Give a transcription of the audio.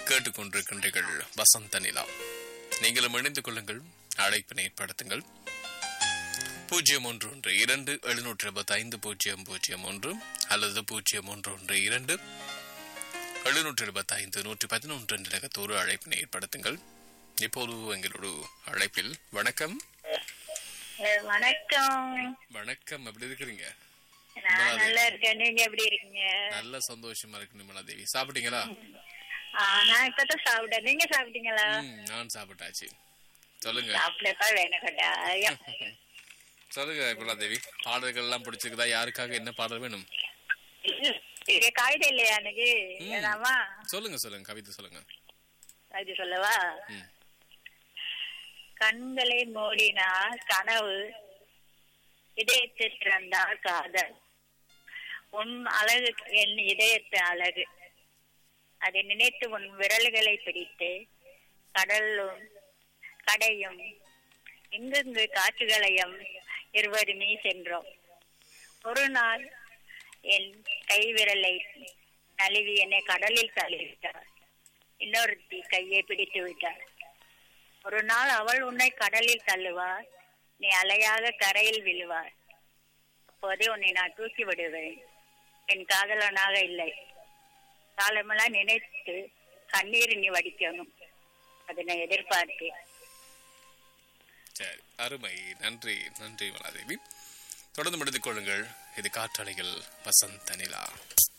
கேட்டுக்கொண்டிருக்கின்றீர்கள் வசந்த நிலா நீங்களும் இணைந்து கொள்ளுங்கள் அழைப்பினை ஏற்படுத்துங்கள் பூஜ்ஜியம் ஒன்று ஒன்று இரண்டு எழுநூற்றி இருபத்தி ஐந்து பூஜ்ஜியம் பூஜ்ஜியம் ஒன்று அல்லது பூஜ்ஜியம் ஒன்று ஒன்று இரண்டு எழுநூற்றி இருபத்தி ஐந்து நூற்றி பதினொன்று என்ற இலக்கத்தோடு அழைப்பினை ஏற்படுத்துங்கள் இப்போது எங்களோடு அழைப்பில் வணக்கம் அஹ் வணக்கம் வணக்கம் எப்படி இருக்கிறீங்க நான் நல்லா இருக்கேன் நீங்க எப்படி இருக்கீங்க நல்ல சந்தோஷமா இருக்கு நிமலா தேவி சாப்பிட்டீங்களா ஆ, நான் இப்பதான் சாப்பிட்டேன் நீங்க சாப்பிட்டீங்களா ம், நான் சாப்பிட்டாச்சு சொல்லுங்க சாப்பிடப்பா வேணும் கட்டாயம் சொல்லுங்க நிமலா தேவி பாடல்கள் எல்லாம் பிடிச்சிருக்குதா யாருக்காக என்ன பாடல் வேணும் இது காகிதம் இல்லையா எனக்கு ம். வேணாமா சொல்லுங்க சொல்லுங்க கவிதை சொல்லுங்க அது சொல்லவா ம். கண்களை மூடினால் கனவு இதயத்தை திறந்தால் காதல் உன் அழகு என் இதயத்து அழகு அதை நினைத்து உன் விரல்களை பிடித்து கடலும் கடையும் எங்கெங்கு காற்றுகளையும் இருவருமே சென்றோம் ஒரு நாள் என் கை விரலை நழுவி என்னை கடலில் தள்ளிவிட்டார் இன்னொருத்தி கையை பிடித்து விட்டார் ஒரு நாள் அவள் உன்னை கடலில் தள்ளுவார் நீ அலையாக கரையில் விழுவார் அப்போதே உன்னை நான் தூக்கி விடுவேன் என் காதலனாக இல்லை காலமெல்லாம் நினைத்து கண்ணீர் நீ வடிக்கணும் அதை நான் எதிர்பார்த்தேன் சரி அருமை நன்றி நன்றி மலாதேவி தொடர்ந்து முடித்துக் கொள்ளுங்கள் இது காற்றலைகள் வசந்த நிலா